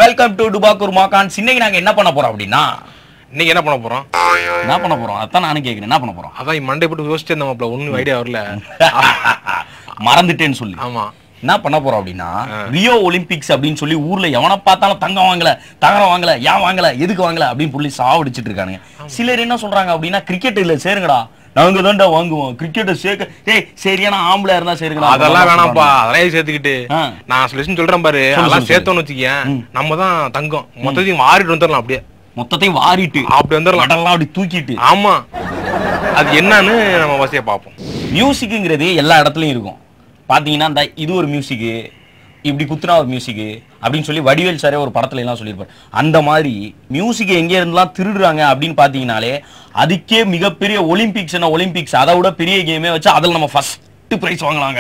Welcome to டுபாக்கூர் மாகான்ஸ் இன்னைக்கு நாங்க என்ன பண்ண போறோம் அப்படின்னா இன்னைக்கு என்ன பண்ண போறோம் என்ன பண்ண போறோம் அதான் நானும் கேக்குறேன் என்ன பண்ண போறோம் அதான் மண்டை போட்டு யோசிச்சு இருந்த மாப்பிள ஒண்ணும் ஐடியா வரல மறந்துட்டேன்னு சொல்லி ஆமா என்ன பண்ண போறோம் அப்படின்னா ரியோ ஒலிம்பிக்ஸ் அப்படின்னு சொல்லி ஊர்ல எவனை பார்த்தாலும் தங்கம் வாங்கல தகரம் வாங்கல ஏன் வாங்கல எதுக்கு வாங்கல அப்படின்னு சொல்லி சாவடிச்சிட்டு இருக்கானுங்க சிலர் என்ன சொல்றாங்க அப்படின்னா கிரிக்கெட் இல்ல சேருங்கடா நாங்க தான்டா வாங்குவோம் கிரிக்கெட்டை சேர்க்க ஏய் சரியான ஆம்பளை இருந்தா சேருங்கடா அதெல்லாம் வேணாம்ப்பா அதெல்லாம் சேர்த்துக்கிட்டு ஆ. நான் சொல்லிச்சு சொல்றேன் பாரு அதெல்லாம் சேர்த்தோம்னு வச்சுக்கேன் நம்ம தான் தங்கம் மொத்தத்தையும் மாறிட்டு வந்துடலாம் அப்படியே மொத்தத்தையும் வாரிட்டு அப்படி வந்துடலாம் கடல்லாம் அப்படி தூக்கிட்டு ஆமா அது என்னன்னு நம்ம வசதியா பார்ப்போம் மியூசிக்குங்கிறது எல்லா இடத்துலயும் இருக்கும் பாத்தீங்கன்னா இந்த இது ஒரு மியூசிக்கு இப்படி குத்துனா ஒரு மியூசிக்கு அப்படின்னு சொல்லி வடிவேல் சாரே ஒரு படத்துல எல்லாம் சொல்லியிருப்பாரு அந்த மாதிரி மியூசிக் எங்க இருந்தெல்லாம் திருடுறாங்க அப்படின்னு பாத்தீங்கன்னாலே அதுக்கே மிகப்பெரிய ஒலிம்பிக்ஸ் என்ன ஒலிம்பிக்ஸ் அதை விட பெரிய கேமே வச்சு அதில் நம்ம ஃபர்ஸ்ட் பிரைஸ் வாங்கலாங்க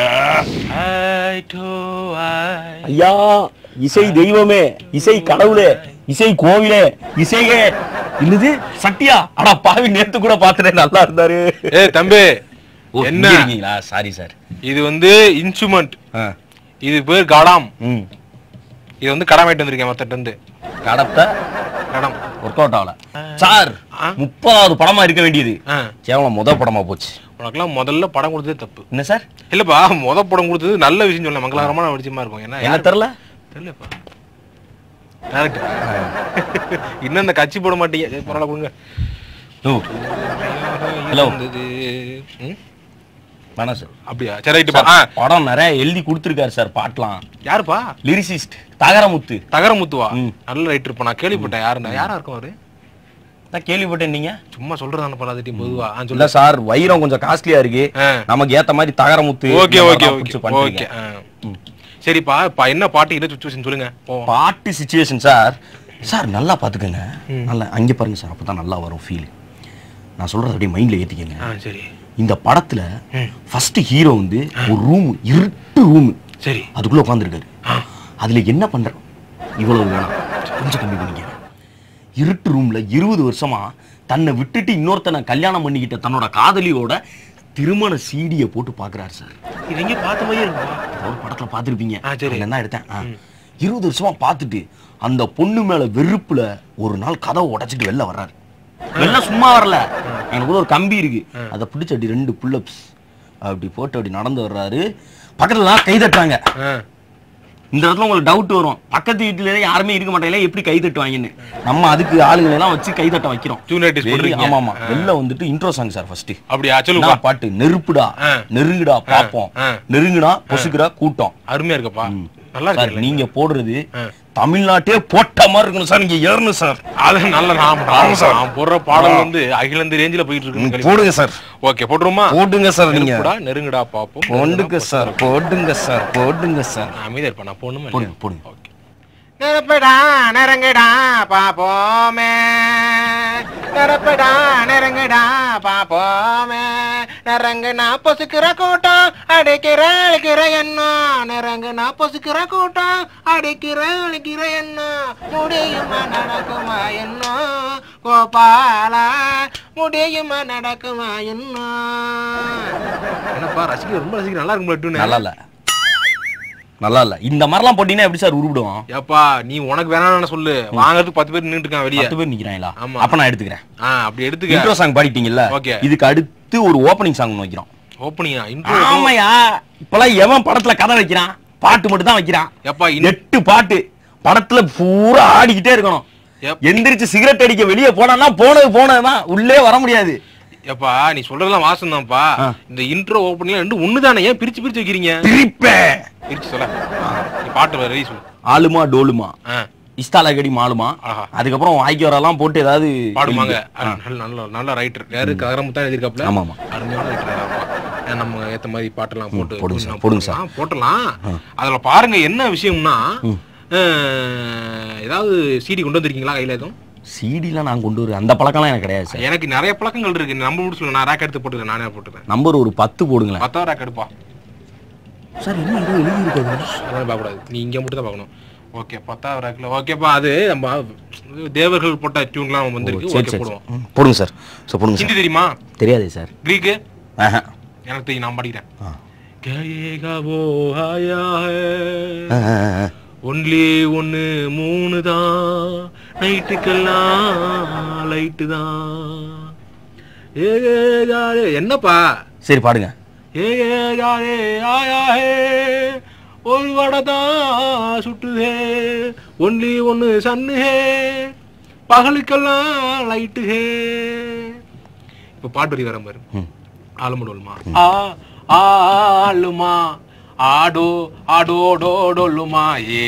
ஐயா இசை தெய்வமே இசை கடவுளே இசை கோவிலே இசையே என்னது சட்டியா அடா பாவி நேத்து கூட பார்த்துட்டேன் நல்லா இருந்தாரு ஏ தம்பி என்ன என்ன இருக்கீங்களா சாரி சார் இது வந்து இன்ஸ்ட்ருமெண்ட் இது பேர் கடாம் ம் இது வந்து கடாமாயிட்டு வந்திருக்கேன் மொத்தட்டு இருந்து கடத்தை கடம் ஒர்க் அவுட் ஆகல சார் முப்பதாவது படமா இருக்க வேண்டியது ஆ. கேவலம் முத படமா போச்சு உனக்கெல்லாம் முதல்ல படம் கொடுத்ததே தப்பு என்ன சார் இல்லப்பா முத படம் கொடுத்தது நல்ல விஷயம் சொல்ல மங்களகரமான விஷயமா இருக்கும் ஏன்னா என்ன தெரியல தெரியலப்பா டேரக்ட் இன்னும் இந்த கட்சி போட மாட்டீங்க சரி, பரவாயில்ல கொடுங்க ஓ Hello. இருந்தது. ம்? வேணாம் சார் அப்படியா சரி ரைட்டுப்பா ஆ படம் நிறைய எழுதி கொடுத்துருக்காரு சார் பாட்டெலாம் யாருப்பா லிரிசிஸ்ட் தகரமுத்து தகரமுத்துவா ம். நல்ல ரைட்டர் இருப்பா நான் கேள்விப்பட்டேன் யாருன்னா யாரா இருக்கும் அவரு நான் கேள்விப்பட்டேன் நீங்க சும்மா சொல்றதான படாதட்டி பொதுவா ஆ இல்ல சொல்லு சார் வைரம் கொஞ்சம் காஸ்ட்லியா இருக்கு ஆ. நமக்கு ஏத்த மாதிரி தகரமுத்து ஓகே இந்த ஓகே மாதிரிலாம் ஓகே பிடிச்சு ஓகே பண்ணிருக்கேன். சரிப்பா இப்ப என்ன பாட்டு என்ன சுச்சுவேஷன் சொல்லுங்க போவோம் பாட்டு சுச்சுவேஷன் சார் சார் நல்லா பாத்துக்கோங்க நல்லா அங்க பாருங்க சார் அப்பதான் நல்லா வரும் ஃபீல் நான் சொல்றது அப்படியே மைண்ட்ல ஏத்திக்கங்க ஆ சரி இந்த படத்துல ஃபர்ஸ்ட் ஹீரோ வந்து ஒரு ரூம் இருட்டு ரூம் சரி அதுக்குள்ள உட்காந்துருக்காரு அதுல என்ன பண்ற இவ்வளவு வேணாம் கொஞ்சம் கம்மி பண்ணிக்க இருட்டு ரூம்ல இருபது வருஷமா தன்னை விட்டுட்டு இன்னொருத்தனை கல்யாணம் பண்ணிக்கிட்ட தன்னோட காதலியோட திருமண சீடியை போட்டு பாக்குறாரு சார் இது எங்க பார்த்த மாதிரியே இருக்குப்பா ஒரு படத்துல பார்த்துருப்பீங்க ஆ, சரி. தான் எடுத்தேன் ஆ. இருபது வருஷமா பார்த்துட்டு அந்த பொண்ணு மேல வெறுப்புல ஒரு நாள் கதவை உடைச்சிட்டு வெளில வர்றாரு வெளில சும்மா வரல எனக்கு கூட ஒரு கம்பி இருக்கு அதை பிடிச்சி அப்படி ரெண்டு புல்லப்ஸ் அப்படி போட்டு அப்படி நடந்து வர்றாரு பக்கத்துல தான் கை தட்டுறாங்க ஆ. இந்த இடத்துல உங்களுக்கு டவுட் வரும் பக்கத்து வீட்டுல யாருமே இருக்க மாட்டாங்க எப்படி கை தட்டுவாங்கன்னு நம்ம அதுக்கு ஆளுங்களை எல்லாம் வச்சு கை தட்ட வைக்கிறோம் Tune artist வெளிய- போட்டிருக்கீங்க. ஆமா ஆமா வெளில வந்துட்டு இன்ட்ரோ சாங் சார் ஃபர்ஸ்ட் அப்படியா சொல்லுப்பா பாட்டு நெருப்புடா ஆ. நெருங்குடா பாப்போம் ஆ. நெருங்குடா பொசுக்குடா கூட்டம் அருமையா இருக்கப்பா நல்லா சார் இருக்கு நீங்க போடுறது ஆ. தமிழ்நாட்டே போட்ட மாதிரி இருக்கணும் சார் நீங்க ஏறணும் சார் அது நல்ல நான் நான் போடுற பாடல் வந்து அகில இந்த ரேஞ்சில போயிட்டு இருக்கு போடுங்க சார் ஓகே போட்டுருமா போடுங்க சார் நீங்க நெருப்புடா நெருங்குடா பாப்போம் போடுங்க சார் போடுங்க சார் போடுங்க சார் நான் அமைதியா இருப்பேன் நான் போடணுமா போடுங்க இல்லையா? போடுங்க ஓகே நெருப்புடா நெருங்குடா பாப்போமே நெருப்புடா நெருங்குடா பாப்போமே நெருங்குனா பொசுக்கிற கூட்டம் அடிக்கிற அழிக்கிற எண்ணம் நெருங்குனா பொசுக்கிற கூட்டம் அடிக்கிற அழிக்கிற எண்ணம் முடியுமா நடக்குமா எண்ணம் கோபாலா முடியுமா நடக்குமா எண்ணம் என்னப்பா ரசிக்க ரொம்ப ரசிக்க நல்லா இருக்கும் நல்லா இல்ல நல்லா இல்ல இந்த மாதிரிலாம் போட்டீங்கன்னா எப்படி சார் உருவிடுவோம் ஏப்பா நீ உனக்கு வேணாம்னு சொல்லு வாங்குறதுக்கு பத்து பேர் நின்னுட்டு இருக்கான் வெளியே பத்து பேர் நிக்கிறாங்களா ஆமா. அப்ப நான் எடுத்துக்கிறேன் ஆ அப்படி எடுத்துக்க இன்ட்ரோ சாங் பாடிட்டீங்கல்ல Okay. இதுக்கு அடுத்து ஒரு ஓப்பனிங் சாங் வைக்கிறோம் ஓப்பனிங்கா இன்ட்ரோ ஆமாயா இப்பெல்லாம் எவன் படத்துல கதை வைக்கிறான் பாட்டு மட்டும் தான் வைக்கிறான் ஏப்பா இன் எட்டு பாட்டு படத்துல பூரா ஆடிக்கிட்டே இருக்கணும் Yep. எந்திரிச்சு சிகரெட் அடிக்க வெளியே போனா போனது போனதுதான் உள்ளே வர முடியாது ஏப்பா நீ சொல்றதெல்லாம் வாசம் தான்ப்பா ஆ. இந்த இன்ட்ரோ ஓப்பனிங்ல ரெண்டு ஒண்ணுதானே ஏன் பிரிச்சு பிரிச்சு வைக்கிறீங்க பிரிப்பேன் பிரிச்சு சொல்ல நீ பாட்டு ரெடி சொல்லு ஆளுமா டோலுமா ஆ இஸ்தாலகடி மாலுமா ஆஹா. அதுக்கப்புறம் வாய்க்கவரெல்லாம் போட்டு ஏதாவது பாடுவாங்க ஆ. நல்ல நல்ல நல்ல ரைட்டர் யாரு ககரமுத்தான் எழுதியிருக்காப்ல ஆமா, ஆமா. அருமையான ரைட்டர் நம்ம ஏத்த மாதிரி பாட்டெல்லாம் போட்டு போடுங்க சார், நான் போடுங்க சார். போடலாம், போட்டலாம் அதுல பாருங்க என்ன விஷயம்னா அஹ், ஏதாவது சிடி கொண்டு வந்திருக்கீங்களா கையில எதுவும் சிடிலாம் நான் கொண்டு வரேன் அந்த பழக்கம்லாம் எனக்கு கிடையாது சார் எனக்கு நிறைய பழக்கங்கள் இருக்கு நம்ம மட்டும் சொல்ல நான் ரேக் எடுத்து போட்டுக்கிறேன் நானே போட்டுக்கிறேன் நம்பர் ஒரு பத்து போடுங்களேன் பத்தாயிரம் ரேக் எடுப்பா சார் என்ன ஏதோ எழுதி இருக்காது அதெல்லாம் பார்க்கக்கூடாது நீ இங்கே மட்டும் தான் பார்க்கணும் ஓகே பத்தாயிரம் ரேக்கில் ஓகேப்பா அது நம்ம தேவர்கள் போட்ட டியூன்லாம் வந்திருக்கு சரி ஓகே சரி போடுவோம் ம், போடுங்க சார் சார் போடுங்க சார் ஹிந்தி தெரியுமா தெரியாதே சார் கிரீக்கு ஆஹா எனக்கு தெரியும் நான் படிக்கிறேன் ஆ. கயேகா वो आया है ஆ, ஆ, ஆ. ஒன்லி ஒன்று மூணு தான் நைட்டுக்கெல்லாம் லைட்டு தான் ஏ யாரே என்னப்பா சரி பாடுங்க ஏ யாரே ஆயா ஹே ஒரு வடை தான் சுட்டுதே ஒன்லி ஒன்று சன்னு ஹே பகலுக்கெல்லாம் லைட்டு ஹே இப்போ பாட்டு வரி வர பாரு ம். ஆளுமடோலுமா ஆ ஆளுமா ஆடோ ஆடோ டோ டோலுமா ஏ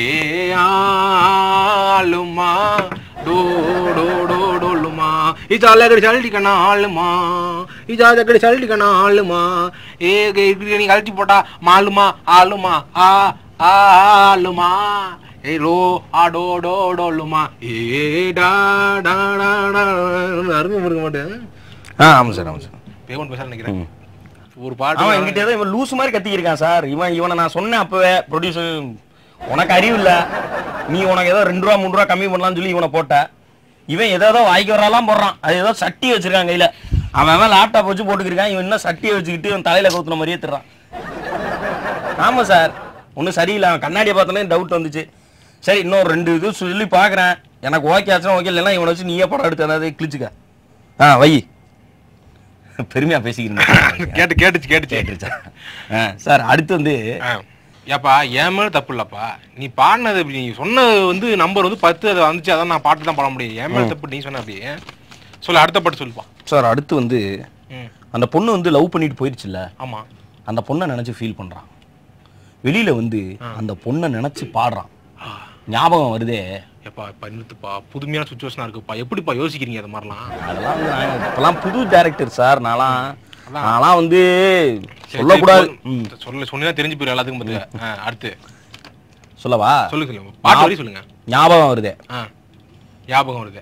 ஆளுமா டோ டோ டோ டோலுமா இஜால சல்டி கண்ணா ஆளுமா இஜால கடி சல்டி கண்ணா ஆளுமா ஏ நீ கழட்டி போட்டா மாலுமா ஆளுமா ஆ ஆளுமா ஏ ரோ ஆடோ டோ டோலுமா ஏ டா டா டா டா அருமை இருக்க மாட்டேன் ஆ ஆமாம் சார் ஆமாம் சார் பேமெண்ட் பேச நினைக்கிறேன் ம். ஒரு அவன் பாட்டு என்கிட்ட ஏதோ இவன் லூஸ் மாதிரி கத்திக்கிருக்கான் சார் இவன் இவனை நான் சொன்னேன் அப்பவே ப்ரொடியூசர் உனக்கு அறிவு இல்ல நீ உனக்கு ஏதோ ரெண்டு ரூபா மூணு ரூபா கம்மி பண்ணலாம்னு சொல்லி இவனை போட்ட இவன் ஏதோ ஏதோ வாய்க்கு வராலாம் போடுறான் அது ஏதோ சட்டி வச்சிருக்கான் கையில அவன் அவன் லேப்டாப் வச்சு போட்டுக்கிருக்கான் இவன் இன்னும் சட்டியை வச்சுக்கிட்டு இவன் தலையில கவுத்துன மாதிரியே திடுறான் ஆமா சார் ஒன்றும் சரியில்லை அவன் கண்ணாடியை பார்த்தோன்னே டவுட் வந்துச்சு சரி இன்னொரு ரெண்டு இது சொல்லி பார்க்குறேன் எனக்கு ஓகே ஆச்சுன்னா ஓகே இல்லைன்னா இவனை வச்சு நீயே படம் எடுத்து ஏதாவது கிழிச்சுக்க ஆ வை பெருமையா பேசிக்கிறேன் கேட்டு கேட்டுச்சு கேட்டுச்சு கேட்டுருச்சா ஆ, சார் அடுத்து வந்து ஆ. ஏப்பா என் மேல தப்பு இல்லப்பா நீ பாடினது இப்படி நீ சொன்னது வந்து நம்பர் வந்து பத்து அது வந்துச்சு அதான் நான் பாட்டு தான் பாட முடியும் என் மேல தப்பு நீ சொன்ன அப்படியே சொல்லு அடுத்த பாட்டு சொல்லுப்பா சார் அடுத்து வந்து ம் அந்த பொண்ணு வந்து லவ் பண்ணிட்டு போயிருச்சுல்ல ஆமா அந்த பொண்ணை நினைச்சு ஃபீல் பண்றான் வெளியில வந்து அந்த பொண்ணை நினைச்சு பாடுறான் ஆ. ஞாபகம் வருதே ஏப்பா இப்ப நிறுத்துப்பா புதுமையான சுச்சுவேஷனா இருக்குப்பா எப்படிப்பா யோசிக்கிறீங்க அது மாதிரிலாம் அதெல்லாம் வந்து நான் இப்பெல்லாம் புது டேரக்டர் சார் நான்லாம் அதான். நான்லாம் வந்து சரி, சொல்லக்கூடாது சரி, போதும். சொல்ல சொன்னா தெரிஞ்சு போயிடும் எல்லாத்துக்கும் பார்த்து ஆ, அடுத்து சொல்லவா சொல்லுங்க சொல்லுங்க பாட்டு வரி சொல்லுங்க ஞாபகம் வருதே ஆ ஞாபகம் வருது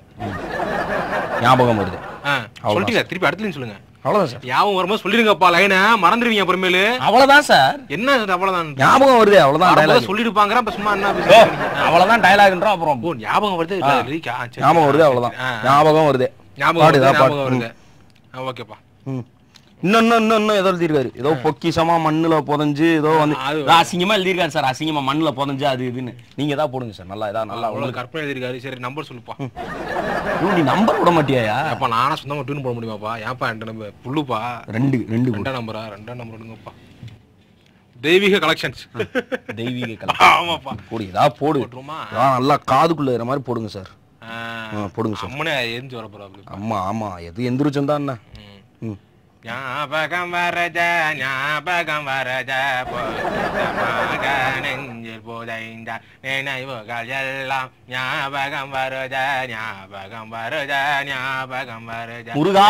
ஞாபகம் வருது ஆ சொல்லிட்டீங்க திருப்பி அடுத்த line சொல்லுங்க அவ்வளவுதான் சார் ஞாபகம் வரும்போது சொல்லிடுங்கப்பா லைனை மறந்துடுவீங்க அப்புறமேலு அவ்வளவுதான் சார் என்ன இது அவ்வளவுதான் ஞாபகம் வருது அவ்வளவுதான் வரும்போது dialogue. சொல்லிருப்பாங்க அப்ப சும்மா என்ன ஓ, பேசுறீங்க? அவ்வளவுதான் டயலாக்ன்றோம் அப்புறம் ஓ ஞாபகம் வருது ஆ. lyric ஆ, சரி, ஞாபகம் வருது சரி, அவ்வளவுதான் ஆ, ஆ. ஞாபகம் வருது ஞாபகம் பாடு, வருது இதா பாடு. ஞாபகம் வருது ஆ, ஓகேப்பா ம். இன்னும் இன்னும் இன்னும் இன்னும் ஏதோ எழுதியிருக்காரு ஏதோ பொக்கிஷமா மண்ணுல புதஞ்சு ஏதோ வந்து அது- ஏதோ அசிங்கமா எழுதியிருக்காரு சார் அசிங்கமா மண்ணுல புதஞ்சு அது இதுன்னு நீங்க தான் போடுங்க சார் நல்லா இதா நல்லா அவ்வளவு உங்களுக்கு கற்பனை எழுதிருக்காரு சரி நம்பர் சொல்லுப்பா ஐயோ, நீ நம்பர் விட மாட்டியாயா அப்பா நானா சொந்தமா டியூன் போட முடியுமாப்பா ஏன்ப்பா என்கிட்ட நம்பர் புல்லுப்பா ரெண்டு ரெண்டு கொடு. ரெண்டாம் நம்பரா ரெண்டாம் நம்பர் விடுங்கப்பா தெய்வீக கலெக்ஷன்ஸ் தெய்வீக கலை ஆமாப்பா போடு இதா போடு போட்டுருமா இதா நல்லா காதுக்குள்ள இருக்கிற மாதிரி போடுங்க சார் ஆ, ஆ, போடுங்க சார் அம்மனே எரிஞ்சு வர போறாப்ல ஆமா ஆமா எது எந்திரிச்சோம் தான் என்ன ம். ஞாபகம் வரத ஞாபகம் வரத பொக்கிஷமாக நெஞ்சில் புதைந்த நினைவுகள் எல்லாம் ஞாபகம் வருத ஞாபகம் வருத ஞாபகம் வருத முருகா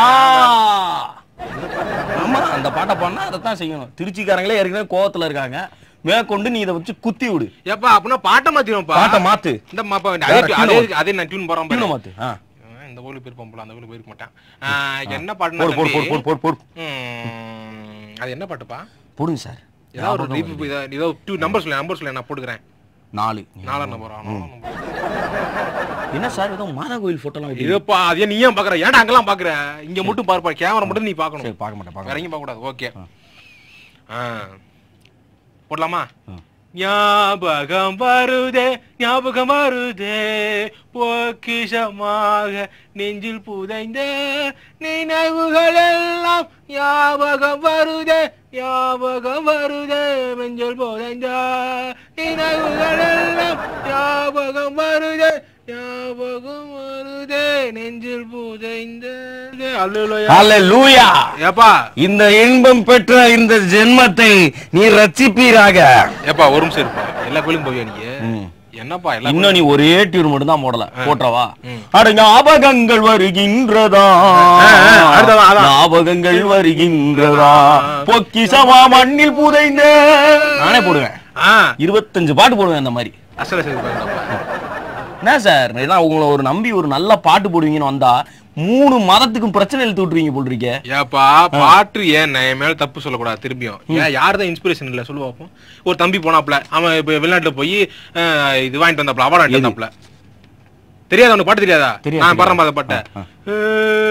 ஆமா அந்த பாட்டை பாடினா அதைத்தான் செய்யணும் திருச்சிக்காரங்களே ஏற்கனவே கோவத்துல இருக்காங்க மேற்கொண்டு நீ இதை வச்சு குத்தி விடு ஏப்பா அப்படின்னா பாட்டை மாத்திடுவோம்ப்பா பாட்டை மாத்து இந்த மாப்பா வேற அதே tune அதே மாத்து. அதே நான் டியூன் போறேன் டியூனை பாரு. மாத்து ஆ இவன் இந்த கோயிலுக்கு போயிருப்பான் போல அந்த கோயிலுக்கு போயிருக்க மாட்டான் ஆ, என்ன பாட்டுனா போடு போடு போடு தம்பி? போடு போடு போடு ம், அது என்ன பாட்டுப்பா போடுங்க சார் ஏதாவது ஒரு ரீப் ஏதோ டூ நம்பர் சொல்ல நம்பர் சொல்ல நான் போட்டுக்கிறேன் நாலு நாலாம் நம்பர் நாலாம் நம்பர் என்ன சார் ஏதோ மாதா கோயில் போட்டோலாம் வைக்கிறீங்க? இதுப்பா அதே நீ ஏன் பாக்குற ஏன்டா அங்கெல்லாம் பாக்குற இங்க மட்டும் பாருப்பா கேமரா மட்டும் நீ பார்க்கணும் சரி பார்க்க மாட்டேன் பார்க்க வேற எங்கேயும் பார்க்க கூடாது ஓகே ஆ போடலாமா ஆ. ஞாபகம் வருதே ஞாபகம் வருதே பொக்கிஷமாக நெஞ்சில் புதைந்த நினைவுகள் எல்லாம் ஞாபகம் வருதே ஞாபகம் வருதே நெஞ்சில் புதைந்த நினைவுகள் எல்லாம் ஞாபகம் வருதே ஞாபகம் வருதே நெஞ்சில் புதைந்த அல்லேலூயா ஹalleluya ஏப்பா இந்த இன்பம் பெற்ற இந்த ஜென்மத்தை நீ ரட்சிப்பீராக ஏப்பா ஒரு நிமிஷம் இருப்பா எல்லா கோயிலுக்கும் போவியா நீ ம். என்னப்பா எல்லா இன்னும் நீ ஒரே டியூன் மட்டும் தான் போடல போட்டவா ம். அட ஞாபகங்கள் வருகின்றதா ஆ, ஆ, அடுத்தவன், அதான். ஞாபகங்கள் வருகின்றதா பொக்கிசமா மண்ணில் புதைந்த நானே போடுவேன் ஆ இருபத்தஞ்சு பாட்டு போடுவேன் அந்த மாதிரி அசல சரி பாருங்கப்பா என்ன சார் ஏன்னா உங்களை ஒரு நம்பி ஒரு நல்ல பாட்டு போடுவீங்கன்னு வந்தா மூணு மதத்துக்கும் பிரச்சனை எழுத்து விட்டுருவீங்க போல் இருக்கே ஏப்பா பாட்டு ஏன் நான் என் மேல தப்பு சொல்லக்கூடாது திரும்பியும் ஏன் யார் தான் இன்ஸ்பிரேஷன் இல்ல சொல்லு பார்ப்போம் ஒரு தம்பி போனாப்ல அவன் இப்ப வெளிநாட்டுல போய் அஹ், இது வாங்கிட்டு வந்தாப்ல அவார்டு வாங்கிட்டு வந்தாப்ல தெரியாதா உனக்கு பாட்டு தெரியாதா தெரியாது, நான் பாடுறேன் பாத பாட்டை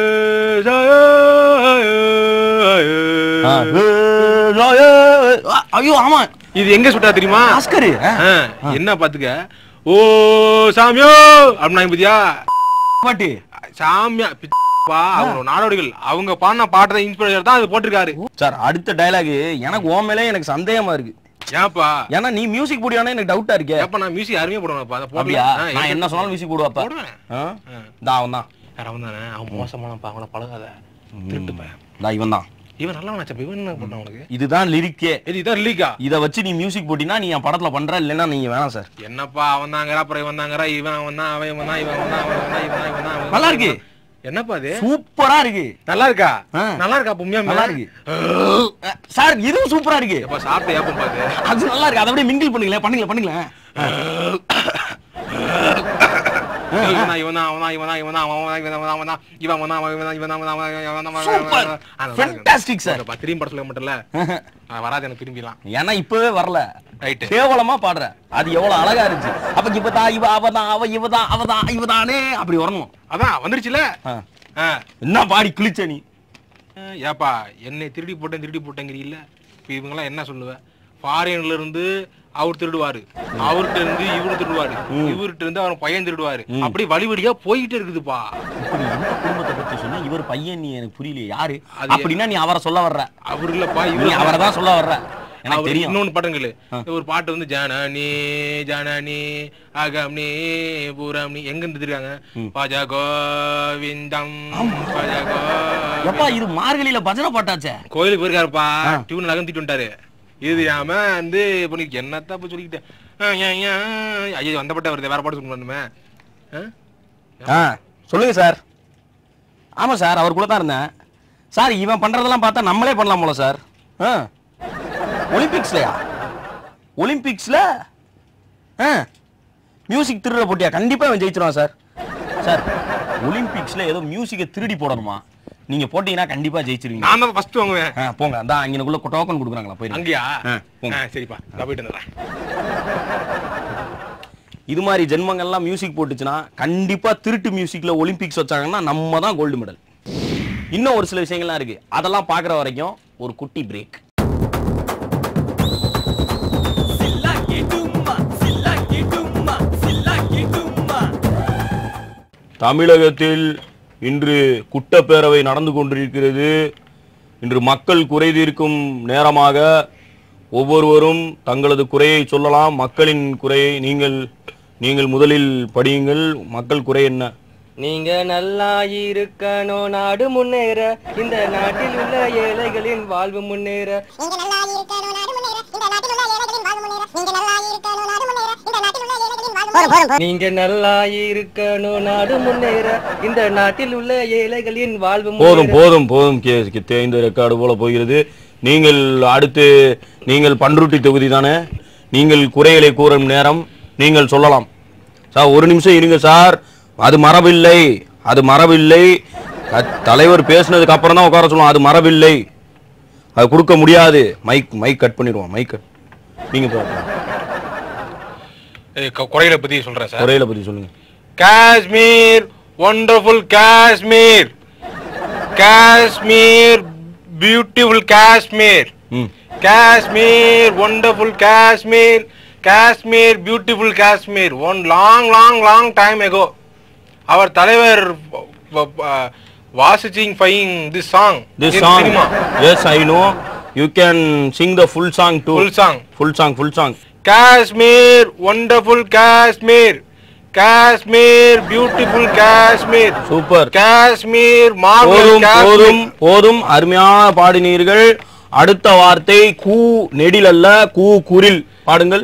ஏ, ஜாயா, ஆ, ஏ, ஏ, ஏ, ஆ, ஐயோ ஆமா இது எங்க சுட்டா தெரியுமா ஆஸ்கர் ஆ, என்ன பாத்துக்க ஓ சாமியோ அப்படின்னா பத்தியா பாட்டு சாமியா பிப்பா அவங்க நாடோடிகள் அவங்க பாடின பாட்டை இன்ஸ்பிரேஷன் தான் அது போட்டிருக்காரு சார் அடுத்த டயலாக் எனக்கு உன் மேலே எனக்கு சந்தேகமா இருக்கு ஏன்ப்பா ஏன்னா நீ மியூசிக் போடியானே எனக்கு டவுட்டா இருக்கே ஏப்பா நான் மியூசிக் அருமையா போடுவேன்ப்பா அதை அப்படியா போடலையா நான் என்ன சொன்னாலும் மியூசிக் போடுவாப்பா போடுவேன் தான் அவன் தான் யார் அவன் தானே அவன் மோசமானப்பா அவனை பழகாத திருட்டுப்பேன் தான் இவன் தான் இவன் நல்லா நினைச்சப்ப இவன் என்ன பண்ணான் உனக்கு இதுதான் லிரிக்கே இது இதான் லீக்கா இத வச்சு நீ மியூசிக் போட்டினா நீ என் படத்துல பண்ற இல்லைன்னா நீங்க வேணாம் சார் என்னப்பா அவன் தாங்கறா அப்புறம் இவன் தாங்கறா இவன் அவன் தான் அவன் இவன் தான் இவன் அவன் தான் அவன் இவன் தான் இவன் தான் இவன் தான் அவன் நல்லா இருக்கு. என்னப்பா அது சூப்பரா இருக்கு நல்லா இருக்கா ஆ. நல்லா இருக்கா உண்மையா நல்லா இருக்கு அஹ், சார் இதுவும் சூப்பரா இருக்கு எப்பா சாப்பிட்ட ஏப்பம் பாத்து அது நல்லா இருக்கு அதை அப்படியே மிங்கிள் பண்ணுங்களேன் பண்ணுங்களேன் பண்ணுங்களேன் இவன் தான் இவன் தான் அவன் தான் இவன் தான் இவன் தான் அவன் தான் இவன் தான் அவன் தான் இவன் அவன் தான் அவன் இவன் தான் இவன் தான் அவன் தான் அவன் தான் இவன் தான் அவன் தான் Super. அவன் தான் ஆ, நல்லா இருக்கு. Fantastic, sir. ஓகேப்பா, திரும்பி படம் சொல்ல மட்டும்ல ஆ, வராது எனக்கு திரும்பிலாம் ஏன்னா இப்பவே வரல ரைட்டு கேவலமா பாடுற அது எவ்வளவு அழகா இருந்துச்சு அப்ப இவதான் இவ அவதான் அவ இவதான் அவதான் இவதானே அப்படி வரணும் அதான் வந்துருச்சுல ஆ. ஆ. என்ன பாடி கிழிச்ச நீ ஆ, ஏப்பா என்னை திருடி போட்டேன் திருடி போட்டேங்கிறீல்ல இப்போ இவங்கெல்லாம் என்ன சொல்லுவ ஃபாரின்ல இருந்து அவர் திருடுவாரு அவர்கிட்ட இருந்து இவரு திருடுவாரு இவர்கிட்ட இருந்து அவர் பையன் திருடுவாரு அப்படி வழி வழியா போய்கிட்டே இருக்குதுப்பா இப்படி எந்த குடும்பத்தை பத்தி சொன்ன இவர் பையன் நீ எனக்கு புரியலையே யாரு அது அப்படின்னா நீ அவரை சொல்ல வர்ற அவர் இல்லப்பா நீ இவர் அவரை தான் சொல்ல வர்ற எனக்கு அவர் தெரியும் இன்னொன்னு பாட்டுங்களு ஒரு பாட்டு வந்து ஜனனி ஜனனி அகம்னி பூரம்னி எங்க இருந்து இருக்காங்க பஜ கோவிந்தம் பஜ கோவிந்தம். எப்பா இது மார்கழியில பஜனை பாட்டாச்சே கோயிலுக்கு போயிருக்காருப்பா டியூன் நகர்த்திட்டு வந்துட்டாரு இது தெரியாம வந்து இப்போ நீ என்னத்த போய் சொல்லிக்கிட்டேன் ஆ, ஏன், ஏன், ஐயோ அந்த பாட்டை வருது வேற பாட்டு சொல்லணுமே ஆ சொல்லுங்க சார் ஆமா சார் அவர் கூட தான் இருந்தேன் சார் இவன் பண்றதெல்லாம் பார்த்தா நம்மளே பண்ணலாம் போல சார் ஆ ஒலிம்பிக்ஸ்லயா ஒலிம்பிக்ஸ்ல ஆ மியூசிக் திருடுற போட்டியா கண்டிப்பா இவன் ஜெயிச்சிருவான் சார் சார் ஒலிம்பிக்ஸ்ல ஏதோ மியூசிக்கை திருடி போடணுமா நீங்க போட்டீங்கன்னா கண்டிப்பா ஜெயிச்சிருவீங்க நான் தான் ஃபர்ஸ்ட் வாங்குவேன் ஆ போங்க அதான் அங்கனுக்குள்ள டோக்கன் கொடுக்குறாங்களா போயிருங்க அங்கேயா ஆ, போங்க. ஆ, சரிப்பா நான் போயிட்டு வந்துடுறேன் இது மாதிரி ஜென்மங்கள்லாம் மியூசிக் போட்டுச்சுன்னா கண்டிப்பா திருட்டு மியூசிக்ல ஒலிம்பிக்ஸ் வச்சாங்கன்னா நம்ம தான் கோல்டு மெடல் இன்னும் ஒரு சில விஷயங்கள்லாம் இருக்கு அதெல்லாம் பார்க்குற வரைக்கும் ஒரு குட்டி பிரேக் தமிழகத்தில் இன்று குட்டப்பேரவை நடந்து கொண்டிருக்கிறது இன்று மக்கள் குறை தீர்க்கும் நேரமாக ஒவ்வொருவரும் தங்களது குறையை சொல்லலாம் மக்களின் குறையை நீங்கள் நீங்கள் முதலில் படியுங்கள் மக்கள் குறை என்ன நீங்க நல்லா இருக்கணும் நாடு முன்னேற இந்த நாட்டில் உள்ள ஏழைகளின் வாழ்வு முன்னேற நீங்க நல்லா இருக்கணும் நாடு முன்னேற இந்த நாட்டில் உள்ள ஏழைகளின் வாழ்வு முன்னேற நீங்க நல்லா இருக்கணும் நாடு முன்னேற இந்த நாட்டில் உள்ள ஏழைகளின் வாழ்வு முன்னேற நீங்க நல்லா இருக்கணும் நாடு முன்னேற இந்த நாட்டில் உள்ள ஏழைகளின் வாழ்வு போதும் முன்னேற போதும் போதும் கே கே- தேய்ந்த ரெக்கார்டு போல போகிறது நீங்கள் அடுத்து நீங்கள் பன்ருட்டி தொகுதி தானே நீங்கள் குறைகளை கூறும் நேரம் நீங்கள் சொல்லலாம் சார் ஒரு நிமிஷம் இருங்க சார் அது மரபில்லை அது மரபில்லை க- தலைவர் பேசுனதுக்கு அப்புறம் தான் உட்கார சொல்லுவோம் அது மரபில்லை அது கொடுக்க முடியாது மைக் மைக் கட் பண்ணிடுவோம் மைக் கட் நீங்க பாருங்க. ஏய், கு- குறைகளை பத்தி சொல்றேன் சார் குறையில பத்தி சொல்லுங்க காஷ்மீர் ஒண்டர்ஃபுல் காஷ்மீர் காஷ்மீர் பியூட்டிஃபுல் காஷ்மீர் ம் Kashmir wonderful Kashmir Kashmir beautiful Kashmir one long long long time ago அவர் தலைவர் வாசிச்சிங் ஃபைங் this song This song, cinema yes, I know. You can sing the full song too. Full song. Full song, full song. Kashmir wonderful Kashmir Kashmir beautiful Kashmir Super. Kashmir போதும் marvel போதும் காஷ்மீர் போதும் அருமையான பாடினீர்கள் அடுத்த வார்த்தை கூ நெடில் அல்ல கூ குரில் பாடுங்கள்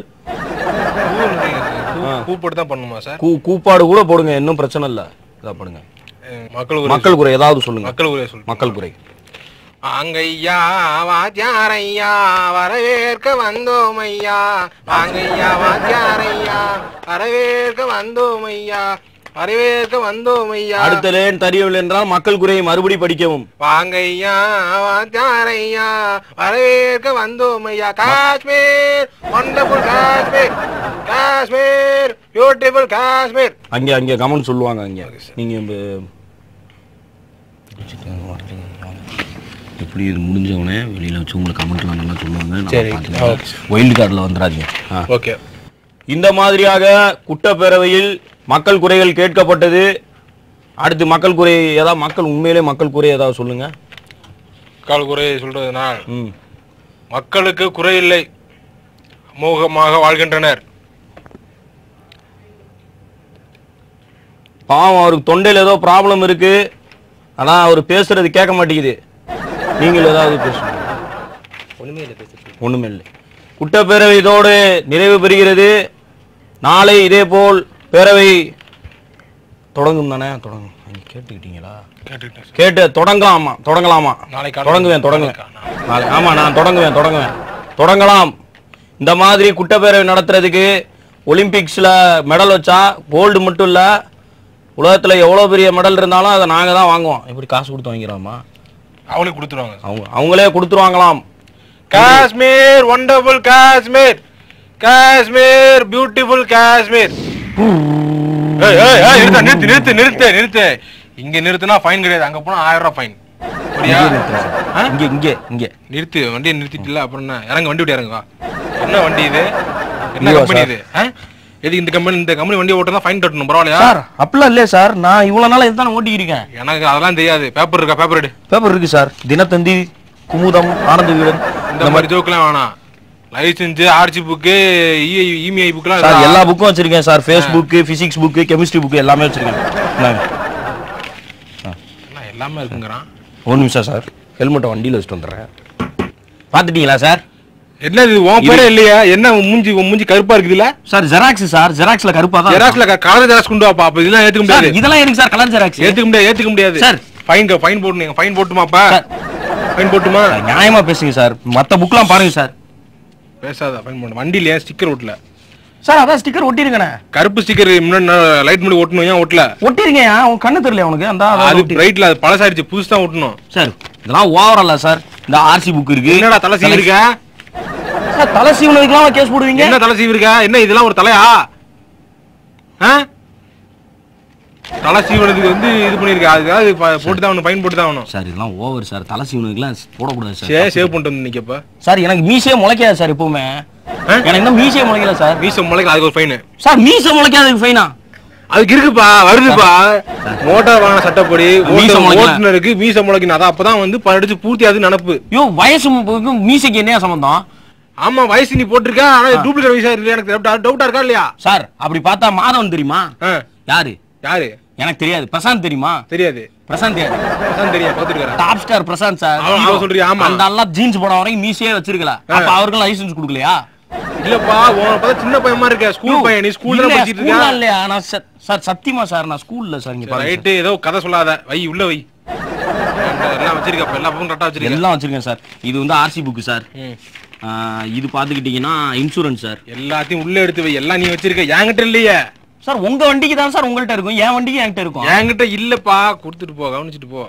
கூப்பிட்டு தான் பண்ணுமா சார் கூ கூப்பாடு கூட போடுங்க இன்னும் பிரச்சனை இல்ல இதா பாடுங்க மக்கள் உரை மக்கள் குறை ஏதாவது சொல்லுங்க மக்கள் உரை சொல்லு மக்கள் குறை வாங்கய்யா வாத்தியாரையா வரவேற்க வந்தோம் ஐயா வாங்கய்யா வாத்தியாரையா வரவேற்க வந்தோம் ஐயா வரவேற்க வந்தோம் ஐயா அடுத்த லேன் தெரியவில்லை என்றால் மக்கள் குறையை மறுபடி படிக்கவும் வாங்கய்யா வாத்தியாரையா வரவேற்க வந்தோம் ஐயா காஷ்மீர் வண்டர்ஃபுல் காஷ்மீர் காஷ்மீர் பியூட்டிஃபுல் காஷ்மீர் அங்கே அங்கே கமெண்ட் சொல்லுவாங்க அங்கே நீங்க இந்த எப்படி இது முடிஞ்சவனே வெளியில வச்சு உங்களுக்கு கமெண்ட் வேணும்னா சொல்லுவாங்க சரி, நம்ம ஓகே. ஒயில்டு கார்டில் வந்துடாதீங்க ஆ. ஓகே இந்த மாதிரியாக குட்டப்பேரவையில் மக்கள் குறைகள் கேட்கப்பட்டது அடுத்து மக்கள் குறை ஏதாவது மக்கள் உண்மையிலே மக்கள் குறை ஏதாவது சொல்லுங்க கால் குறை சொல்றதுனா ம் மக்களுக்கு குறையில்லை அமோகமாக வாழ்கின்றனர் பாவம் அவருக்கு தொண்டையில் ஏதோ ப்ராப்ளம் இருக்கு ஆனா அவர் பேசுறது கேட்க மாட்டேங்குது நீங்கள் ஏதாவது பேசுங்க ஒண்ணுமே இல்லை பேசுறது ஒண்ணுமே இல்லை குட்டப்பேரவை இதோடு நிறைவு பெறுகிறது நாளை இதே போல் பேரவை தொடங்கும் தானே தொடங்கும் நீங்க கேட்டுக்கிட்டீங்களா கேட்டுக்கிட்டேன் சார். கேட்டு தொடங்கலாமா தொடங்கலாமா நாளைக்கு காலையில- தொடங்குவேன் தொடங்குவேன் நாளைக்கு நாளை- ஆமா நான் தொடங்குவேன் தொடங்குவேன் தொடங்கலாம் இந்த மாதிரி குட்டப்பேரவை நடத்துறதுக்கு ஒலிம்பிக்ஸ்ல மெடல் வச்சா கோல்டு மட்டும் இல்ல உலகத்துல எவ்வளவு பெரிய மெடல் இருந்தாலும் அதை நாங்க தான் வாங்குவோம் இப்படி காசு கொடுத்து வாங்கிறோமா அவளுக்கு கொடுத்துருவாங்க அவங்க அவங்களே கொடுத்துருவாங்களாம் காஷ்மீர் வண்டர்ஃபுல் காஷ்மீர் காஷ்மீர் பியூட்டிஃபுல் காஷ்மீர் ஏய், ஏய், ஏய், நிறுத்து நிறுத்து நிறுத்து நிறுத்து நிறுத்து இங்க நிறுத்துனா ஃபைன் கிடையாது அங்க போனா ஆயிரம் ரூபாய் ஃபைன் அப்படியா இங்கே நிறுத்துறேன் சார். ஆ? இங்கே இங்கே இங்கே நிறுத்து வண்டியை நிறுத்திட்டுல அப்புறம் என்ன இறங்க வண்டி விட்டு இறங்க வா என்ன வண்டி இது என்ன இதுவா கம்பெனி சார்? இது ஆ? எது இந்த கம்பெனி இந்த கம்பெனி வண்டி ஓட்டுறதா ஃபைன் கட்டணும் பரவாயில்லையா சார் அப்படிலாம் இல்லையே சார் நான் இவ்வளவு நாளா இதுதான் ஓட்டிக்கிருக்கேன் எனக்கு அதெல்லாம் தெரியாது பேப்பர் இருக்கா பேப்பர் எடு பேப்பர் இருக்கு சார் தினத்தந்தி குமுதம் ஆனந்த வீரன் இந்த மாதிரி ஜோக்கெல்லாம் வேணாம் லைசன்ஸ் ஆர்சி புக்கு இஎம்ஐ புக்லாம் சார் எல்லா புக்கும் வச்சிருக்கேன் sir Facebook physics book chemistry book எல்லாமே வச்சிருக்கேன் இந்தாங்க. எல்லாமே இருக்குங்கிறான் ஒரு நிமிஷம் சார் ஹெல்மெட்டை வண்டியில் வச்சுட்டு வந்துடுறேன் பார்த்துட்டீங்களா சார் என்ன இது உன் பேரே இல்லையா என்ன உன் மூஞ்சி உன் மூஞ்சி கருப்பா இருக்குதுல சார் ஜெராக்ஸ் சார் ஜெராக்ஸ்ல கருப்பா தான் ஜெராக்ஸ்ல கலர் ஜெராக்ஸ் கொண்டு வாப்பா அப்ப இதெல்லாம் ஏத்துக்க சார் முடியாது இதெல்லாம் இருக்கு சார் கலர் ஜெராக்ஸ் ஏத்துக்க முடியாது ஏத்துக்க முடியாது சார். ஃபைன் ஃபைன் போட்டு ஃபைன் போட்டுமாப்பா சார். ஃபைன் போட்டுமா நியாயமா பேசுங்க சார் மத்த புக்லாம் பாருங்க சார் பேசாத ஃபைன் போட்டு வண்டியில ஏன் ஸ்டிக்கர் ஒட்டல சார் அதான் ஸ்டிக்கர் ஒட்டிருக்கேனே கருப்பு ஸ்டிக்கர் முன்னாடி லைட் முடி ஒட்டணும் ஏன் ஒட்டல ஒட்டிருங்க உன் கண்ணு தெரியல உனக்கு அந்த அது ரைட்ல அது பழசாயிடுச்சு புதுசா ஒட்டணும் சார் இதெல்லாம் ஓவர் அல்ல சார் இந்த ஆர்சி புக் இருக்கு என்னடா தலை சீவி இருக்க சார் தலை சீவனதுக்குலாம் கேஸ் போடுவீங்க என்ன தலை சீவி இருக்க என்ன இதெல்லாம் ஒரு தலையா ஆ? தலை சீவனதுக்கு வந்து இது பண்ணிருக்க அதுக்காக இது ப- போட்டு தான் ஆகணும் ஃபைன் போட்டு தான் ஆகணும் சார் இதெல்லாம் ஓவர் சார் தலை சீவனதுக்குலாம் போடக்கூடாது சே சார் சேவ் பண்ணிட்டு வந்து நிக்கப்ப சார் எனக்கு மீசையே முளைக்காது சார் எப்பவுமே ஆ? எனக்கு தான் மீசையே முளைக்கல சார் மீசம் முளைக்க அதுக்கு ஒரு ஃபைன் சார் மீசை முளைக்காததுக்கு ஃபைனா அதுக்கு இருக்குப்பா வருதுப்பா மோட்டார் வாகன சட்டப்படி மீசை ஓட்டு- முளைக்கல. ஓட்டுநருக்கு மீச முளைக்கணும் அதான் அப்பதான் வந்து படிச்சு பூர்த்தி அது நினப்பு ஐயோ வயசு மு- மீசைக்கு என்ன சம்பந்தம் ஆமா வயசு நீ போட்டிருக்க ஆனா டூப்ளிகேட் வயசா இருக்கு எனக்கு டவுட்டா இருக்கா இல்லையா சார் அப்படி பார்த்தா மாதவன் தெரியுமா ஆ, யாரு யாரு எனக்கு தெரியாது பிரசாந்த் தெரியுமா தெரியாது பிரசாந்த் தெரியாது அதான் தெரியும் பார்த்துருக்காரு டாப் ஸ்டார் பிரசாந்த் சார் அவன் அவன் சொல்றியா? ஆமா. அந்த எல்லாம் ஜீன்ஸ் போட வரைக்கும் மீசையே வச்சிருக்கல அப்ப அவருக்கும் லைசென்ஸ் கொடுக்கலையா இல்லப்பா உன பார்த்தா சின்ன பையன் மாதிரி இருக்க ஸ்கூல் பையன் நீ ஸ்கூல்ல இல்ல, படிச்சிட்டு ஸ்கூல்ல இருக்க இல்லையா நான் ச- சார் சத்தியமா சார் நான் ஸ்கூல்ல சார் இங்க பாருங்க சார். ரைட்டு ஏதோ கதை சொல்லாத வை உள்ள வை எல்லாம் வச்சிருக்க அப்ப எல்லா பக்கம் கரெக்டா வச்சிருக்க எல்லாம் வச்சிருக்கேன் சார் இது வந்து ஆர்சி புக் சார் ம். ஆ, இது பாத்துக்கிட்டீங்கன்னா இன்சூரன்ஸ் சார் எல்லாத்தையும் உள்ள எடுத்து வை எல்லாம் நீ வச்சிருக்க என்கிட்ட இல்லையே சார் உங்க வண்டிக்கு தான் சார் உங்கள்ட்ட இருக்கும் என் வண்டிக்கு என்கிட்ட இருக்கும் என்கிட்ட இல்லப்பா கொடுத்துட்டு போ கவனிச்சிட்டு போ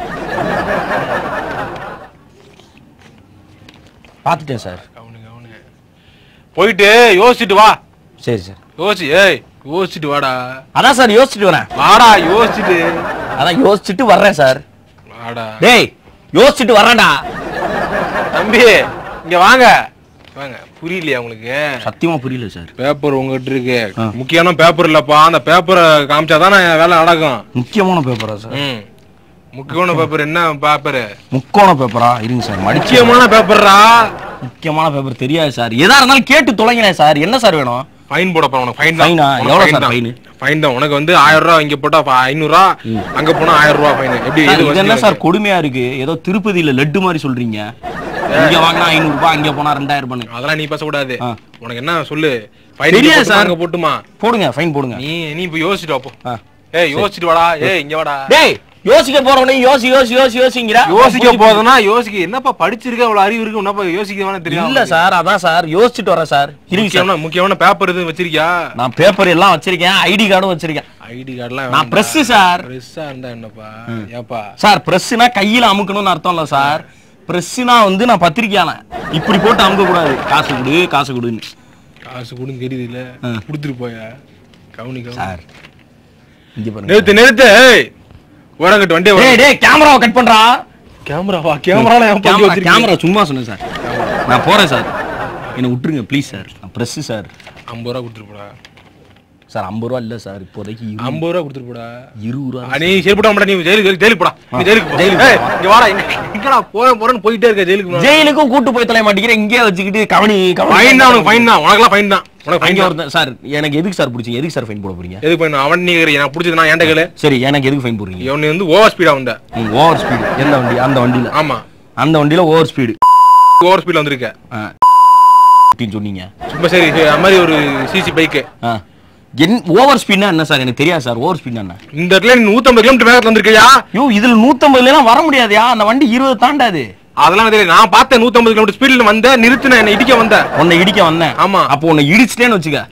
பாத்துட்டேன் சார் கவனி கவனி போயிட்டு யோசிச்சுட்டு வா சரி சார் யோசி ஏய் யோசிச்சுட்டு வாடா அதான் சார் யோசிச்சுட்டு வரேன் வாடா யோசிச்சுட்டு அதான் யோசிச்சுட்டு வர்றேன் சார் வாடா டேய் யோசிச்சுட்டு வர்றேன்டா தம்பி இங்க வாங்க வாங்க புரியலையா உங்களுக்கு சத்தியமா புரியல சார் பேப்பர் உங்ககிட்ட இருக்கு ஆ. முக்கியமான பேப்பர் இல்லப்பா அந்த பேப்பரை காமிச்சாதான் நான் வேலை நடக்கும் முக்கியமான பேப்பரா சார் ம் முக்கியமான பேப்பர் என்ன பேப்பர் முக்கோண பேப்பரா இருங்க சார் மடிச்சு முக்கியமான பேப்பர்ரா முக்கியமான பேப்பர் தெரியாது சார் எதா இருந்தாலும் கேட்டு தொலைங்களேன் சார் என்ன சார் வேணும் ஃபைன் போடப்பா உனக்கு ஃபைன் Fine ஆ? எவ்வளவு சார் fine? ஃபைன் தான் உனக்கு வந்து ஆயிரம் ரூபா இங்க போட்டா ஃப- ஐநூறு ரூபா அங்க போனா ஆயிரம் ரூபா ஃபைன் எப்படி சார், எது இது என்ன வசதி சார் கொடுமையா இருக்கு ஏதோ திருப்பதியில லட்டு மாதிரி சொல்றீங்க இங்க வாங்கினா ஐநூறு ரூபாய் அங்க போனா ரெண்டாயிரம் ரூபாய் உனக்கு? அதெல்லாம் நீ பேசக்கூடாது ஆ. உனக்கு என்ன சொல்லு ஃபைன் தெரியாது சார் சார். அங்க போட்டுமா போடுங்க ஃபைன் போடுங்க நீ நீ இப்ப யோசிச்சுட்டு வாப்போ ஆ. ஏய் யோசிச்சுட்டு வாடா ஏய் இங்க வாடா டேய் யோசிக்க போறவனே யோசி யோசி யோசி யோசிங்கிற யோசிக்க போதுனா யோசிக்க என்னப்பா படிச்சிருக்க அவ்வளவு அறிவு இருக்கு என்னப்பா யோசிக்க வேணா தெரியும் இல்ல சார் அதான் சார் யோசிச்சுட்டு வரேன் சார் இருங்க சார் முக்கியமான முக்கியமான பேப்பர் எதுவும் வச்சிருக்கியா நான் பேப்பர் எல்லாம் வச்சிருக்கேன் ஐடி கார்டும் வச்சிருக்கேன் ஐடி கார்டுலாம் நான் பிரஸ் சார் பிரஸ்ஸா இருந்தா என்னப்பா ஏப்பா சார் பிரஸ்னா கையில அமுக்கணும்னு அர்த்தம் இல்ல சார் பிரஸ்னா வந்து நான் பத்திரிக்கையாள இப்படி போட்டு அமுக்க கூடாது காசு கொடு காசு கொடுன்னு காசு கொடுன்னு தெரியுது இல்ல ஆ. கொடுத்துட்டு போயா கவுனி கவுனி சார் இங்க பாருங்க நிறுத்து நிறுத்து ஏய் ஓரங்கட்டு வண்டியை டேய் டேய் கேமராவை கட் பண்றா கேமராவா கேமரால ஏன் பங்கு கேமரா வச்சிருக்கீங்க கேமரா சும்மா சொன்னேன் சார் நான் போறேன் சார் என்னை விட்டுருங்க ப்ளீஸ் சார் நான் ப்ரெஸ் சார் ஐம்பது ரூபா கொடுத்துட்டு போடா சார் ஐம்பது ரூபா இல்லை சார் இப்போதைக்கு இரு- ஐம்பது ரூபா கொடுத்துட்டு போடா இருபது ரூபா ஆ, நீ சரிப்பட மாட்டா நீ ஜெயிலுக்கு ஜெயிலுக்கு போடா நீ ஜெயிலுக்கு போ. ஜெயிலுக்கு ஏய், இங்க வாடா இங்க இங்கடா போறேன் போறேன்னு போயிட்டே இருக்க ஜெயிலுக்கு போ. ஜெயிலுக்கும் கூட்டு போய் தொலைய மாட்டேங்கிறேன் இங்கேயே வச்சுக்கிட்டு கவனி ஃபைன் தான் உனக்கு ஃபைன் தான் உனக்கெல்லாம் ஃபைன் தான் உனக்கு ஃபைன் அங்கே தான் ஒருத்தன் சார் எனக்கு எதுக்கு சார் பிடிச்சிங்க எதுக்கு சார் ஃபைன் போட போறீங்க எதுக்கு ஃபைன் அவன் நீ கேக்குறீங்க, நான் பிடிச்சது நான் ஏன்டா கேளு சரி எனக்கு எதுக்கு ஃபைன் போடுறீங்க இவன் வந்து ஓவர் ஸ்பீடா வந்த ஓவர் ஸ்பீடு எந்த வண்டி அந்த வண்டியில ஆமா அந்த வண்டியில ஓவர் ஸ்பீடு ஓவர் ஸ்பீட்ல வந்திருக்க அப்படின்னு சொன்னீங்க சும்மா சரி சரி, அது மாதிரி ஒரு சிசி பைக்கு ஆ. என் ஓவர் ஸ்பீட்னா என்ன சார் எனக்கு தெரியாது சார் ஓவர் ஸ்பீட்னா என்ன இந்த இடத்துல நீ நூத்தம்பது கிலோமீட்டர் வேகத்துல வந்திருக்கியா ஐயோ இதுல நூத்தம்பதுல எல்லாம் வர முடியாதுயா அந்த வண்டி இருபது தாண்டாது அதெல்லாம் எனக்கு தெரியல நான் பார்த்தேன் நூத்தம்பது கிலோமீட்டர் ஸ்பீட்ல வந்த நிறுத்தின என்ன இடிக்க வந்த உன்னை இடிக்க வந்தேன் ஆமா. அப்போ உன்னை இடிச்சிட்டேன்னு வச்சுக்க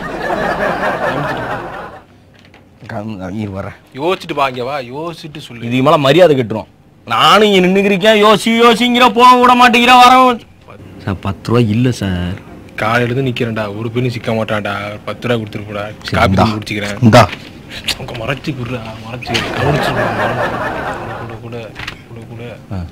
கம்- இரு வரேன் யோசிச்சுட்டு வா இங்க வா யோசிச்சுட்டு சொல்லு இதுக்கு மேல மரியாதை கட்டுரும் நானும் இங்க நின்னுக்கிறேன் யோசி யோசிங்கிற போக விட மாட்டேங்கிற வர சார் பத்து ரூபா இல்ல சார் காலையில இருந்து நிக்கிறேன்டா ஒரு பெண்ணு சிக்க மாட்டான்டா பத்து ரூபா கொடுத்துட்டு போடா காப்பி இந்தா. தண்ணி குடிச்சிக்கிறேன் இந்தா உங்க மறைச்சு குடுறா மறைச்சு கவனிச்சு கூட கூட கூட கூட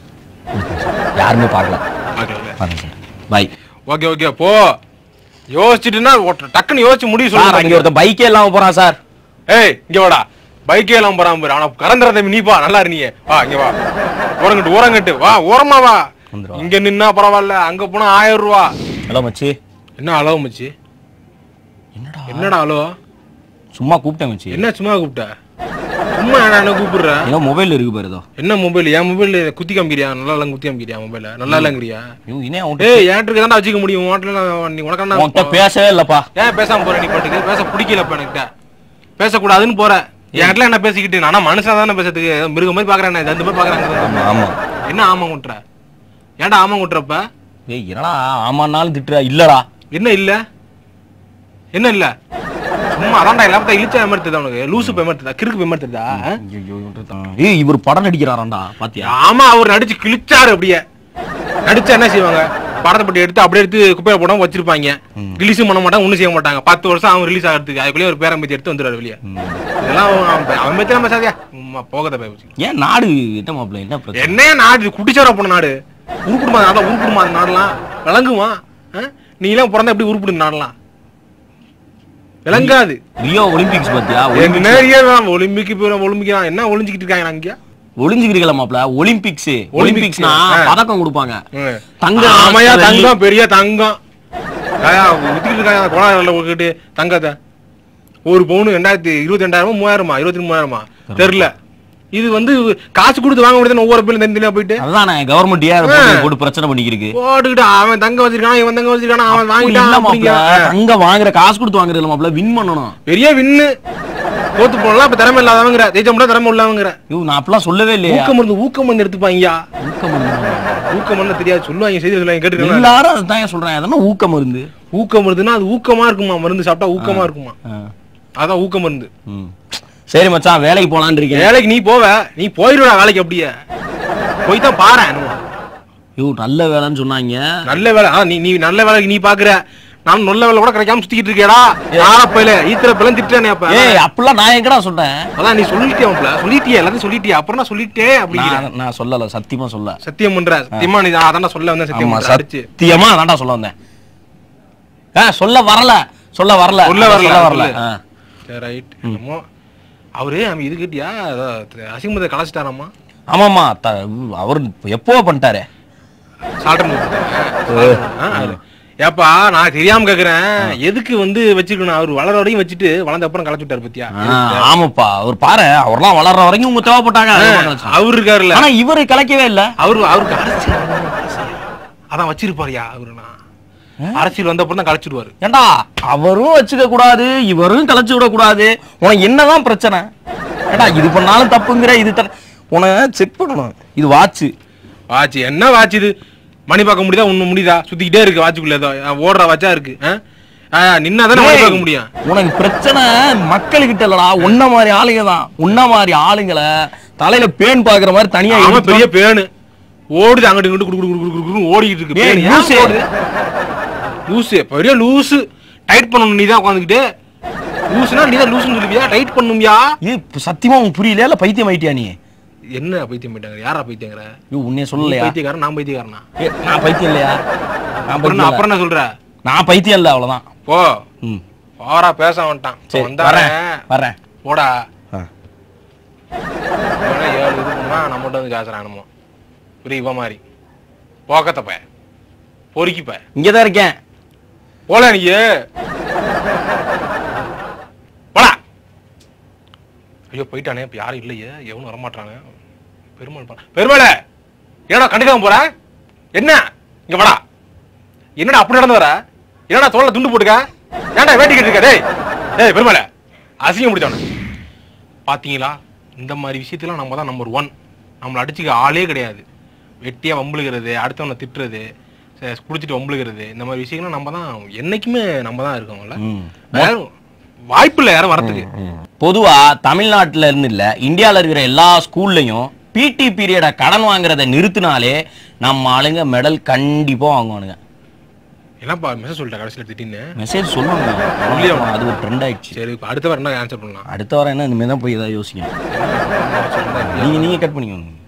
யாருமே பார்க்கல பார்க்கல பாருங்க சார் பாய் ஓகே ஓகே போ யோசிச்சுட்டுனா ஒட்ட- டக்குன்னு யோசிச்சு முடிவு சார் அங்க சொல்லு ஒருத்தன் பைக்கே இல்லாம போறான் சார் ஏய் இங்க வாடா பைக்கே எல்லாம் போறாம பாரு ஆனா கறந்துற தம்பி நீ பா நல்லா இரு நீ வா இங்க வா ஓரங்கட்டு ஓரங்கட்டு வா ஓரமா வா வந்துரு வா. இங்க நின்னா பரவாயில்ல அங்க போனா ஆயிரம் ரூபா ஹலோ மச்சி என்ன அளவு மச்சி என்னடா என்னடா அளவு சும்மா கூப்பிட்டேன் மச்சி என்ன சும்மா கூப்பிட்ட சும்மா என்ன என்ன கூப்பிடுற ஏதோ மொபைல் இருக்கு பாரு ஏதோ என்ன மொபைல் என் மொபைல் குத்தி காமிக்கிறியா நல்லா எல்லாம் குத்தி காமிக்கிறியா மொபைல நல்லா இல்லங்கிறியா ஐயோ இன்னே உன்கிட்ட ஏய் ஏன்ட்டு தான் வச்சுக்க முடியும் உன்கிட்ட நான் நீ உனக்கு உன்கிட்ட என்ன பேசவே இல்லப்பா ஏன் பேசாம போற நீ பாட்டுக்கு பேச பிடிக்கலப்பா என்கிட்ட பேசக்கூடாதுன்னு போற என்கிட்ட என்ன பேசிக்கிட்டு நானா மனுஷன் தானே பேசுறதுக்கு ஏதோ மிருகம் மாதிரி பாக்குறேன் நான் இந்த மாதிரி பாக்குறாங்க ஆமா ஆமா என்ன ஆமா குட்டுற ஏன்டா ஆமா குட்டுறப்ப ஏய் என்னடா ஆமான்னாலும் திட்டுறா இல்லடா என்ன இல்ல என்ன இல்ல சும்மா அதான்டா எல்லாத்தையும் இழிச்சா ஏமாத்துதா உனக்கு லூசு ஏமாத்துதா கிறுக்கு ஏமாத்துதா ஐயோ, இவன்கிட்ட- ஏய் இவர் படம் நடிக்கிறாராண்டா பாத்தியா ஆமா அவர் நடிச்சு கிழிச்சாரு அப்படியே நடிச்சா என்ன செய்வாங்க படத்தை பட்டி எடுத்து அப்படியே எடுத்து குப்பையில போடாம வச்சிருப்பாங்க ரிலீஸும் பண்ண மாட்டாங்க ஒண்ணும் செய்ய மாட்டாங்க பத்து வருஷம் அவன் ரிலீஸ் ஆகிறதுக்கு அதுக்குள்ளேயே ஒரு பேரம்பேத்தி எடுத்து வந்துடுவாரு வெளியே இதெல்லாம் அவன் பே- அவன் பத்தி நம்ம சாதியா சும்மா போகத போய் ஏன் நாடு என்ன மாப்பிள்ள என்ன பிரச்சனை என்ன நாடு குடிச்சாரா போன நாடு உருப்பிடுமா நாடா உருப்பிடுமா அந்த நாடெல்லாம் விளங்குமா ஆ? நீ எல்லாம் பிறந்தா எப்படி உருப்பிடு நாடெல்லாம் விளங்காது ரியோ ஒலிம்பிக்ஸ் பாத்தியா எனக்கு நிறைய வேணாம். ஒலிம்பிக் போய் ஒலிம்பிக் என்ன ஒளிஞ்சுக்கிட்டு இருக்காங்க நான் இங்க ஒளிஞ்சுக்கிறீங்களா மாப்பிள்ள ஒலிம்பிக்ஸ் ஒலிம்பிக்ஸ்னா ஆ. பதக்கம் கொடுப்பாங்க ம். தங்கம், ஆமையா வெள்ளி. தங்கம் பெரிய தங்கம் ஆயா, வித்துக்கிட்டு இருக்காங்க கோலாரில் விட்டுக்கிட்டு தங்கத்தை ஒரு பவுன் ரெண்டாயிரத்தி இருபத்தி ரெண்டாயிரமா மூவாயிரமா இருபத்தி மூவாயிரமா தெரியல இது வந்து காசு கொடுத்து வாங்க முடியாது ஒவ்வொரு பேரும் தனித்தனியா போயிட்டு அதுதானே கவர்மெண்ட் ஏன் போட்டு போட்டு பிரச்சனை பண்ணிக்கிருக்கு போட்டுக்கிட்டு அவன் தங்க வச்சிருக்கான் இவன் தங்க வச்சிருக்கான் அவன் இல்ல வாங்கிட்டான் மாப்பிள்ள அப்படிங்கிறான். தங்கம் வாங்குற காசு கொடுத்து வாங்குறது மாப்பிள்ள வின் பண்ணணும் பெரிய வின்னு தோத்து போனலாம் இப்ப திறமை இல்லாதவங்கிற ஜெயிச்ச முடியாது திறமை உள்ளவங்கிற ஐயோ நான் அப்படிலாம் சொல்லவே இல்லையா ஊக்கம் மருந்து ஊக்கம் மருந்து எடுத்துப்பாங்கயா ஊக்கம் மருந்து. ஊக்கம் மருந்து தெரியாது சொல்லுவாங்க செய்தி சொல்லுவாங்க கேட்டுருக்கேன் எல்லாரும் அதுதான் ஏன் சொல்றேன் அதெல்லாம் ஊக்கம் மருந்து ஊக்கம் மருந்துன்னா அது ஊக்கமா இருக்குமா மருந்து சாப்பிட்டா ஊக்கமா இருக்குமா ஆ. அதான் ஊக்க மருந்து ம். சரி மச்சான் வேலைக்கு போலான்னு இருக்கேன் வேலைக்கு நீ போவ நீ போயிருடா வேலைக்கு அப்படியே போய் தான் பாரு ஐயோ நல்ல வேலைன்னு சொன்னாங்க நல்ல வேலை ஆ, நீ நீ நல்ல வேலைக்கு நீ பாக்குற நான் நல்ல வேலை கூட கிடைக்காம சுத்திக்கிட்டு இருக்கேடா நாளப்பையில ஈத்திர பிள்ளை திட்டானே அப்ப ஏய் அப்படிலாம் நான் எங்கடா சொல்றேன் அதான் நீ சொல்லிட்டே அவன்ல சொல்லிட்டியே எல்லாத்தையும் சொல்லிட்டியே அப்புறம் நான் சொல்லிட்டே அப்படிங்கிற நான் நான் சொல்லல சத்தியமா சொல்ல சத்தியம் பண்ற சத்தியமா நீ அதான் சொல்ல வந்தேன் சத்தியம் ஆமா பண்ற அடிச்சு சத்தியமா அதான்டா சொல்ல வந்தேன் ஆ சொல்ல வரல சொல்ல வரல சொல்ல வரல, சொல்ல வரல சொல்லு. ஆ. சரி ரைட் என்னமோ அவரு அவன் இது கேட்டியா அசிங்கமத்தை கலாச்சிட்டாராமா ஆமாமா த- அவர் எப்போ பண்ணிட்டாரே சால்ட் ஏப்பா நான் தெரியாம கேக்குறேன் எதுக்கு வந்து வச்சிருக்கணும் அவர் வளர வரையும் வச்சுட்டு வளர்ந்த அப்புறம் களைச்சு விட்டாரு பத்தியா ஆ, ஆமாப்பா அவர் பாரு அவர்லாம் வளர்ற வரைக்கும் உங்க தேவைப்பட்டாங்க அதெல்லாம் கலைச்சாங்க. அவர் இருக்காருல்ல ஆனா இவரு கலைக்கவே இல்ல அவரு அவருக்கு அரசியல் அதான் வச்சிருப்பாருயா அவரு நான் அரசியல் வந்த அப்புறம் தான் களைச்சிடுவாரு ஏண்டா அவரும் வச்சுக்க கூடாது இவரும் கலைச்சு விட கூடாது உனக்கு என்னதான் பிரச்சனை ஏண்டா இது பண்ணாலும் தப்புங்கிற இது த- உனக்கு செக் பண்ணணும் இது வாட்ச் வாட்ச் என்ன வாட்ச் இது மணி பார்க்க முடியுதா ஒண்ணு முடியுதா சுத்திக்கிட்டே இருக்கு வாட்சுக்குள்ள ஏதோ அஹ் ஓடுற வாட்சா இருக்கு நின்னா தானே மணி பார்க்க முடியும் உனக்கு பிரச்சனை மக்கள்கிட்ட இல்லடா உன்ன மாதிரி ஆளுங்க தான் உன்ன மாதிரி ஆளுங்களை தலையில பேன் பாக்குற மாதிரி தனியா அவன் எடுத்து பெரிய பேனு ஓடுது அங்கிட்டு இங்கிட்டு குடு குடு குடு குடு குடுன்னு ஓடிக்கிட்டு இருக்கு ஏய், பேனு. ஏன் லூசு. ஓடுது? லூசு பெரிய லூசு டைட் பண்ணணும் நீ தான் உட்காந்துக்கிட்டு லூசுனா நீ தான் லூசுன்னு சொல்லுவியா டைட் பண்ணுமியா இது சத்தியமா உனக்கு புரியல இல்ல பைத்தியம் ஆயிட்டியா நீ என்ன பைத்தியம் போயிட்டாங்க யாரா பைத்தியங்கிற ஐயோ உன்னைய நீ சொல்லலையா பைத்தியக்காரன் நான் பைத்தியக்காரனா ஏ, நான் பைத்தியம் இல்லையா நான் அப்புறம் பைத்தியம் என்ன- இல்ல. அப்புறம் என்ன சொல்ற நான் பைத்தியம் இல்ல அவ்வளவுதான் போ ம் ஓவரா பேச வந்துட்டான் சரி வந்தானே வரேன் வரேன் போடா ஆ. இவனே ஏழு இது பண்ணா நம்மகிட்ட வந்து காசுறானுமோ ஒரு இவ மாதிரி போக்கத்தப்ப பொறுக்கிப்ப இங்கதான் இருக்கேன் போல நீ போடா ஐயோ போயிட்டானே இப்ப யாரும் இல்லையே எவனும் வரமாட்டானே பெருமாள் பா- பெருமாளே ஏடா கண்டுக்காம போற என்ன இங்க வாடா என்னடா அப்படி நடந்து வர என்னடா தோல்ல துண்டு போட்டுக்க ஏன்டா வேட்டி கட்டிருக்க டேய் டேய் பெருமாளே அசிங்கம் முடிச்சவன பாத்தீங்களா இந்த மாதிரி விஷயத்துல நம்ம தான் நம்பர் ஒன் நம்மளை அடிச்சுக்க ஆளே கிடையாது வெட்டியா வம்புழுகிறது அடுத்தவனை திட்டுறது ச- குடிச்சிட்டு வம்புழுகிறது இந்த மாதிரி விஷயங்கள்லாம் நம்ம தான் என்னைக்குமே நம்ம தான் இருக்கோம்ல ம். யாரும் வாய்ப்பு இல்லை யாரும் வரத்துக்கு பொதுவா தமிழ்நாட்டுல இருந்து இல்ல இந்தியால இருக்கிற எல்லா ஸ்கூல்லையும் பிடி பீரியட கடன் வாங்குறத நிறுத்தினாலே நம்ம ஆளுங்க மெடல் கண்டிப்பா வாங்குவானுங்க என்னப்பா மெசேஜ் சொல்லிட்டேன் கடைசியில் திடீர்னு மெசேஜ் சொல்லுவாங்க சொல்லியே அது ஒரு ட்ரெண்ட் ஆயிடுச்சு சரி இப்ப அடுத்த வாரம் என்ன ஆன்சர் பண்ணலாம் அடுத்த வாரம் என்ன இனிமே தான் போய் ஏதாவது யோசிக்கணும் நீங்க நீங்க கட் பண்ணிக்கோங்க